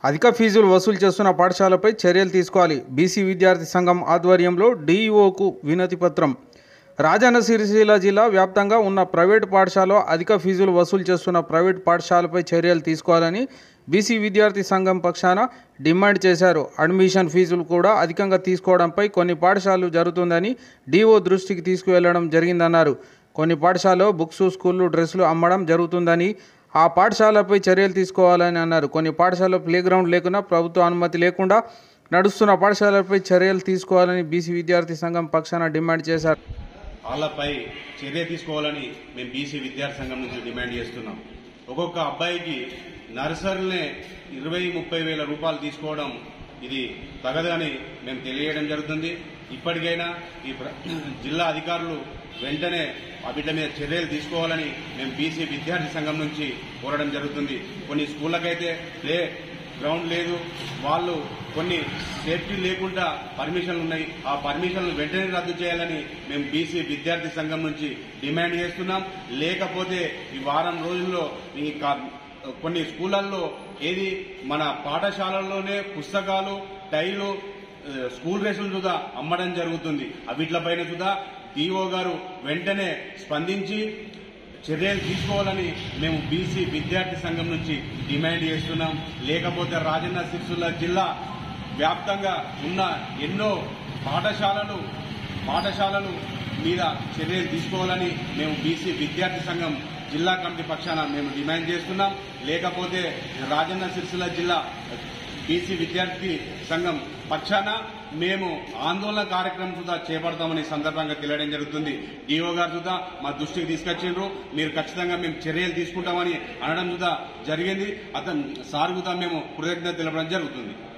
అధిక ఫీజులు వసూలు చేస్తున్న పాఠశాలపై చర్యలు తీసుకోవాలి బీసీ విద్యార్థి సంఘం ఆధ్వర్యంలో డీఈఓకు వినతి పత్రం రాజన్న సిరిసిల్ల జిల్లా వ్యాప్తంగా ఉన్న ప్రైవేటు పాఠశాలలో అధిక ఫీజులు వసూలు చేస్తున్న ప్రైవేట్ పాఠశాలపై చర్యలు తీసుకోవాలని బీసీ విద్యార్థి సంఘం పక్షాన డిమాండ్ చేశారు అడ్మిషన్ ఫీజులు కూడా అధికంగా తీసుకోవడంపై కొన్ని పాఠశాలలు జరుగుతుందని డీఓ దృష్టికి తీసుకువెళ్లడం జరిగిందన్నారు కొన్ని పాఠశాలలో బుక్స్ స్కూళ్ళు డ్రెస్సులు అమ్మడం జరుగుతుందని ఆ పాఠశాలపై చర్యలు తీసుకోవాలని అన్నారు కొన్ని పాఠశాలలో ప్లే గ్రౌండ్ లేకున్నా ప్రభుత్వ అనుమతి లేకుండా నడుస్తున్న పాఠశాలపై చర్యలు తీసుకోవాలని బీసీ విద్యార్థి సంఘం పక్షాన డిమాండ్ చేశారు వాళ్ళపై చర్య తీసుకోవాలని మేము బీసీ విద్యార్థి సంఘం నుంచి డిమాండ్ చేస్తున్నాం ఒక్కొక్క అబ్బాయికి నర్సరీనే ఇరవై ముప్పై వేల రూపాయలు తీసుకోవడం ఇది తగదని మేము తెలియజేయడం జరుగుతుంది ఇప్పటికైనా ఈ ప్ర- జిల్లా అధికారులు వెంటనే ఆ బిడ్డ మీద చర్యలు తీసుకోవాలని మేము బీసీ విద్యార్థి సంఘం నుంచి కోరడం జరుగుతుంది కొన్ని స్కూళ్ళకైతే ప్లే గ్రౌండ్ లేదు వాళ్ళు కొన్ని సేఫ్టీ లేకుండా పర్మిషన్లు ఉన్నాయి ఆ పర్మిషన్లు వెంటనే రద్దు చేయాలని మేము బీసీ విద్యార్థి సంఘం నుంచి డిమాండ్ చేస్తున్నాం లేకపోతే ఈ వారం రోజుల్లో ఈ కా- కొన్ని స్కూళ్ళల్లో ఏది మన పాఠశాలల్లోనే పుస్తకాలు టైలు ఆ, స్కూల్ డ్రెస్సులు సుధా అమ్మడం జరుగుతుంది వీటిపైన సుధా డిఓ గారు వెంటనే స్పందించి చర్యలు తీసుకోవాలని మేము బీసీ విద్యార్థి సంఘం నుంచి డిమాండ్ చేస్తున్నాం లేకపోతే రాజన్న సిరిసిల్ల జిల్లా వ్యాప్తంగా ఉన్న ఎన్నో పాఠశాలలు పాఠశాలలు మీద చర్యలు తీసుకోవాలని మేము బీసీ విద్యార్థి సంఘం జిల్లా కమిటీ పక్షాన మేము డిమాండ్ చేస్తున్నాం లేకపోతే రాజన్న సిరిసిల్ల జిల్లా బీసీ విద్యార్థి సంఘం పక్షాన మేము ఆందోళన కార్యక్రమం సుధా చేపడతామని ఈ సందర్భంగా తెలియడం జరుగుతుంది డిఓ గారు సుధా మా దృష్టికి తీసుకొచ్చిండ్రు మీరు ఖచ్చితంగా మేము చర్యలు తీసుకుంటామని అనడం సుధా జరిగింది అతను సార్ సుధా మేము కృతజ్ఞత తెలపడం జరుగుతుంది